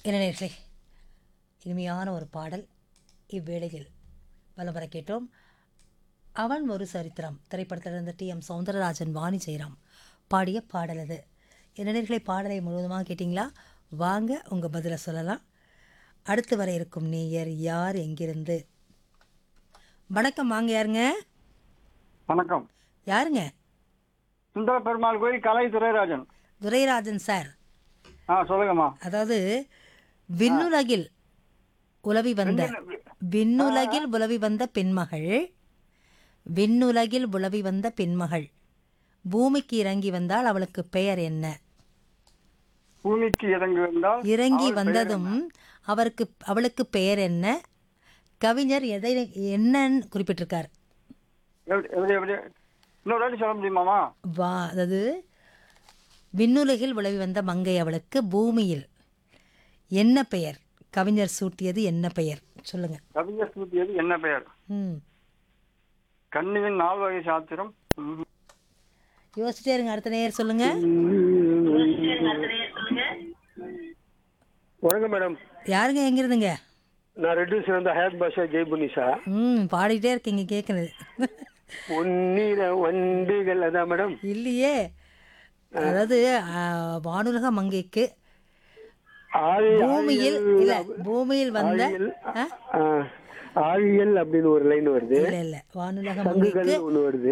என்ன நேர்களே இனிமையான ஒரு பாடல் இவ்வேளையில் வலம் வர கேட்டோம் அவன் ஒரு சரித்திரம் திரைப்படத்திலிருந்து டி எம் சௌந்தரராஜன் வாணி ஜெயராம் பாடிய பாடல் அது என்ன நேர்களே பாடலை முழுவதுமாக கேட்டிங்களா வாங்க உங்கள் பதிலை சொல்லலாம் அடுத்து வர இருக்கும் நேயர் யார் எங்கிருந்து வணக்கம் வாங்க யாருங்க வணக்கம் யாருங்க சுந்தர பெருமாள் கோயில் கலை துரைராஜன் துரைராஜன் சார் ஆ சொல்லுங்கம்மா அதாவது விண்ணுலகில் உலவி வந்த விண்ணுலகில் உலவி வந்த பெண்மகள் விண்ணுலகில் உலவி வந்த பெண்மகள் பூமிக்கு இறங்கி வந்தால் அவளுக்கு பெயர் என்ன பூமிக்கு இறங்கி வந்தால் இறங்கி அவள் வந்ததும் அவருக்கு அவளுக்கு பெயர் என்ன கவிஞர் எதை என்னன்னு குறிப்பிட்டிருக்கார் எப்படி எப்படி எப்படி இன்னொரு வாட்டி சொல்ல முடியுமாமா வா அதாவது விண்ணுலகில் உலவி வந்த மங்கை அவளுக்கு பூமியில் என்ன பெயர் கவிஞர் சூட்டியது என்ன பெயர் சொல்லுங்க கவிஞர் சூட்டியது என்ன பெயர் ம் கண்ணியின் நால் வகை சாத்திரம் ம். யோசிச்சிட்டே இருங்க அடுத்த நேயர் சொல்லுங்க வணக்கம் மேடம் யாருங்க எங்க இருந்துங்க நான் ரெட்டு சிறந்த ஹேத் பாஷா ஜெய்புனிஷா ம் பாடிட்டே இருக்கீங்க கேட்குறது பொன்னிற வண்டுகள் அதான் மேடம் இல்லையே அதாவது ஆ, வானுலக மங்கைக்கு ஆழி பூமியில் இல்ல பூமியில் வந்த ஆழியல் ஆ? ஆ, ஆழியல் அப்படின்னு ஒரு லைன் வருது இல்ல இல்ல வானுலக சங்குகள் மங்கைக்கு ஒண்ணு வருது